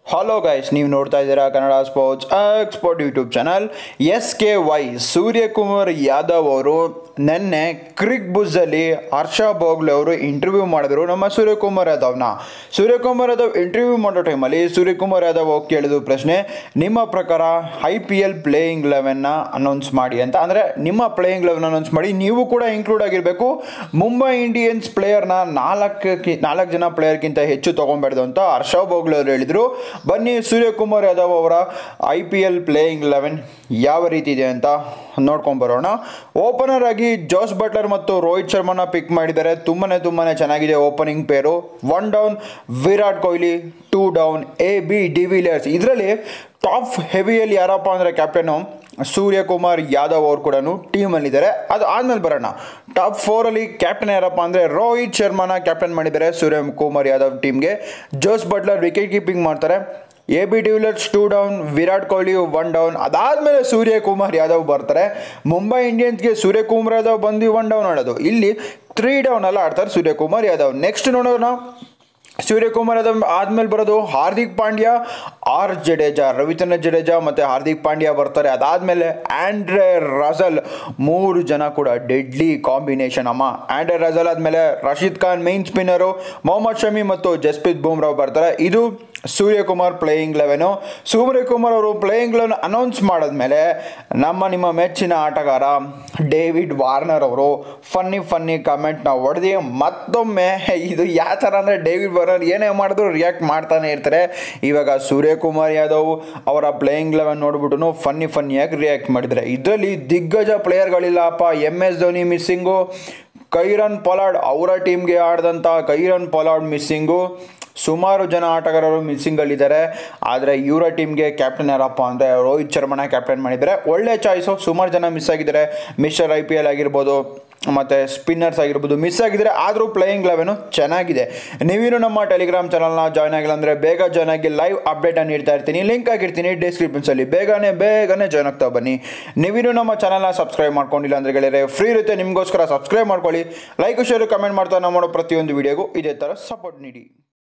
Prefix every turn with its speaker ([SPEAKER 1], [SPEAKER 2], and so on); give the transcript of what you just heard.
[SPEAKER 1] hello guys ನೀವು ನೋಡ್ತಾ ಇದ್ದೀರಾ Kannada sports export YouTube channel S K Y Suryakumar Yadav ಅವರು ನಿನ್ನೆ ಕ್ರಿಕ್ ಬುಜ್ಜಲ್ಲಿ ಹರ್ಷ ಬೋಗ್ಲೆ ಅವರು ಇಂಟರ್ವ್ಯೂ ಮಾಡಿದ್ರು ನಮ್ಮ ಸೂರ್ಯಕುಮಾರ್ ಯಾದವ್ನ ಸೂರ್ಯಕುಮಾರ್ ಯಾದವ್ ಇಂಟರ್ವ್ಯೂ ಮಾಡೋ ಟೈಮಲ್ಲಿ ಸೂರ್ಯಕುಮಾರ್ ಯಾದವ್ ಹೋಗಿ ಕೇಳಿದ ಪ್ರಶ್ನೆ ನಿಮ್ಮ ಪ್ರಕಾರ ಐ ಪಿ ಎಲ್ ಪ್ಲೇಯಿಂಗ್ ಲೆವೆನ್ನ ಅನೌನ್ಸ್ ಮಾಡಿ ಅಂತ ಅಂದರೆ ನಿಮ್ಮ ಪ್ಲೇಯಿಂಗ್ ಲೆವೆನ್ ಅನೌನ್ಸ್ ಮಾಡಿ ನೀವು ಕೂಡ ಇನ್ಕ್ಲೂಡ್ ಆಗಿರಬೇಕು ಮುಂಬೈ ಇಂಡಿಯನ್ಸ್ ಪ್ಲೇಯರ್ನ ನಾಲ್ಕು ನಾಲ್ಕು ಜನ ಪ್ಲೇಯರ್ಗಿಂತ ಹೆಚ್ಚು ತೊಗೊಬೇಡ್ದು ಅಂತ ಹರ್ಷ ಬೋಗ್ಲೆ ಅವರು ಹೇಳಿದರು ಬನ್ನಿ ಸೂರ್ಯಕುಮಾರ್ ಯಾದವ್ ಅವರ I P L playing eleven ಯಾವ ರೀತಿ ಇದೆ ಅಂತ ನೋಡ್ಕೊಂಬರೋಣ ಓಪನರ್ ಆಗಿ ಜೋಸ್ ಬಟ್ಲರ್ ಮತ್ತು ರೋಹಿತ್ ಶರ್ಮನ ಪಿಕ್ ಮಾಡಿದ್ದಾರೆ ತುಂಬಾ ತುಂಬಾ ಚೆನ್ನಾಗಿದೆ opening pair one down Virat Kohli two down A B de Villiers ಇದರಲ್ಲಿ ಟಾಪ್ ಹೆವಿಯಲ್ಲಿ ಯಾರಪ್ಪ ಅಂದರೆ ಕ್ಯಾಪ್ಟನು ಸೂರ್ಯಕುಮಾರ್ ಯಾದವ್ ಅವರು ಕೂಡ ಟೀಮಲ್ಲಿದ್ದಾರೆ ಅದು ಆದಮೇಲೆ ಬರೋಣ ಟಾಪ್ ಫೋರಲ್ಲಿ ಕ್ಯಾಪ್ಟನ್ ಯಾರಪ್ಪ ಅಂದರೆ ರೋಹಿತ್ ಶರ್ಮನ ಕ್ಯಾಪ್ಟನ್ ಮಾಡಿದ್ದಾರೆ ಸೂರ್ಯಕುಮಾರ್ ಯಾದವ್ ಟೀಮ್ಗೆ ಜೋಸ್ ಬಟ್ಲರ್ ವಿಕೆಟ್ ಕೀಪಿಂಗ್ ಮಾಡ್ತಾರೆ A B de Villiers two down Virat Kohli one down ಅದಾದಮೇಲೆ ಸೂರ್ಯಕುಮಾರ್ ಯಾದವ್ ಬರ್ತಾರೆ ಮುಂಬೈ ಇಂಡಿಯನ್ಸ್ಗೆ ಸೂರ್ಯಕುಮಾರ್ ಯಾದವ್ ಬಂದು ಒನ್ ಡೌನ್ ಆಡೋದು ಇಲ್ಲಿ ತ್ರೀ ಡೌನ್ ಎಲ್ಲ ಆಡ್ತಾರೆ ಸೂರ್ಯಕುಮಾರ್ ಯಾದವ್ ನೆಕ್ಸ್ಟ್ ನೋಡೋಣ ಸೂರ್ಯಕುಮಾರ್ ಯಾದವ್ ಆದ್ಮೇಲೆ ಬರೋದು ಹಾರ್ದಿಕ್ ಪಾಂಡ್ಯ ಆರ್ ಜಡೇಜಾ ರವಿಚಂದ್ರ ಜಡೇಜಾ ಮತ್ತು ಹಾರ್ದಿಕ್ ಪಾಂಡ್ಯ ಬರ್ತಾರೆ ಅದಾದಮೇಲೆ ಆಂಡ್ರೆ ರಜಲ್ ಮೂರು ಜನ ಕೂಡ ಡೆಡ್ಲಿ ಕಾಂಬಿನೇಷನ್ ಅಮ್ಮ ಆಂಡ್ರೆ ರಜಲ್ ಆದಮೇಲೆ ರಶೀದ್ ಖಾನ್ ಮೈನ್ ಸ್ಪಿನ್ನರು ಮೊಹಮ್ಮದ್ ಶಮಿ ಮತ್ತು ಜಸ್ಪ್ರೀತ್ ಬುಮ್ರಾವ್ ಬರ್ತಾರೆ ಇದು ಸೂರ್ಯಕುಮಾರ್ ಪ್ಲೇಯಿಂಗ್ ಲೆವೆನು ಸೂರ್ಯಕುಮಾರ್ ಅವರು ಪ್ಲೇಯಿಂಗ್ ಲೆವೆನ್ ಅನೌನ್ಸ್ ಮಾಡಿದ್ಮೇಲೆ ನಮ್ಮ ನಿಮ್ಮ ಮೆಚ್ಚಿನ ಆಟಗಾರ ಡೇವಿಡ್ ವಾರ್ನರ್ ಅವರು ಫನ್ನಿ ಫನ್ನಿ ಕಮೆಂಟ್ನ ಹೊಡೆದು ಮತ್ತೊಮ್ಮೆ ಇದು ಯಾವ ಥರ ಅಂದರೆ ಡೇವಿಡ್ ವಾರ್ನರ್ ಏನೇ ಮಾಡಿದ್ರು ರಿಯಾಕ್ಟ್ ಮಾಡ್ತಾನೆ ಇರ್ತಾರೆ ಇವಾಗ ಸೂರ್ಯಕುಮಾರ್ ಯಾದವ್ ಅವರ ಪ್ಲೇಯಿಂಗ್ ಲೆವೆನ್ ನೋಡ್ಬಿಟ್ಟು ಫನ್ನಿ ಫನ್ನಿಯಾಗಿ ರಿಯಾಕ್ಟ್ ಮಾಡಿದ್ದಾರೆ ಇದರಲ್ಲಿ ದಿಗ್ಗಜ ಪ್ಲೇಯರ್ಗಳಿಲ್ಲಪ್ಪ M S Dhoni missing Kieron Pollard ಅವರ ಟೀಮ್ಗೆ ಆಡಿದಂಥ ಕೈರನ್ ಪೊಲಾಡ್ ಮಿಸ್ಸಿಂಗು ಸುಮಾರು ಜನ ಆಟಗಾರರು ಮಿಸ್ಸಿಂಗಲ್ಲಿದ್ದಾರೆ ಆದರೆ ಇವರ ಟೀಮ್ಗೆ ಕ್ಯಾಪ್ಟನ್ ಯಾರಪ್ಪ ಅಂದರೆ ರೋಹಿತ್ ಶರ್ಮನ ಕ್ಯಾಪ್ಟನ್ ಮಾಡಿದ್ದಾರೆ ಒಳ್ಳೆ ಚಾಯ್ಸು ಸುಮಾರು ಜನ ಮಿಸ್ ಆಗಿದ್ದಾರೆ ಮಿಸ್ಟರ್ ಐ ಪಿ ಎಲ್ ಆಗಿರ್ಬೋದು ಮತ್ತು ಸ್ಪಿನ್ನರ್ಸ್ ಆಗಿರ್ಬೋದು ಮಿಸ್ ಆಗಿದ್ದಾರೆ ಆದರೂ ಪ್ಲೇಯಿಂಗ್ ಲೆವೆನು ಚೆನ್ನಾಗಿದೆ ನೀವೇನು ನಮ್ಮ ಟೆಲಿಗ್ರಾಮ್ ಚಾನಲ್ನ ಜಾಯ್ನ್ ಆಗಿಲ್ಲ ಅಂದರೆ ಬೇಗ ಜಾಯ್ನ್ ಆಗಿ ಲೈವ್ ಅಪ್ಡೇಟನ್ನು ನೀಡ್ತಾ ಇರ್ತೀನಿ ಲಿಂಕ್ ಆಗಿರ್ತೀನಿ ಡಿಸ್ಕ್ರಿಪ್ಷನ್ಸಲ್ಲಿ ಬೇಗನೆ ಬೇಗನೆ ಜಾಯ್ನ್ ಆಗ್ತಾ ಬನ್ನಿ ನೀವೇನು ನಮ್ಮ ಚಾನಲ್ನ ಸಬ್ಸ್ಕ್ರೈಬ್ ಮಾಡ್ಕೊಂಡಿಲ್ಲ ಅಂದರೆ ಗೆಳೆಯರೆ ಫ್ರೀ ಇರುತ್ತೆ ನಿಮಗೋಸ್ಕರ ಸಬ್ಸ್ಕ್ರೈಬ್ ಮಾಡ್ಕೊಳ್ಳಿ ಲೈಕ್ ಶೇರ್ ಕಮೆಂಟ್ ಮಾಡ್ತಾ ನಾವು ಮಾಡೋ ಪ್ರತಿಯೊಂದು ವಿಡಿಯೋಗೂ ಇದೇ ಥರ ಸಪೋರ್ಟ್ ನೀಡಿ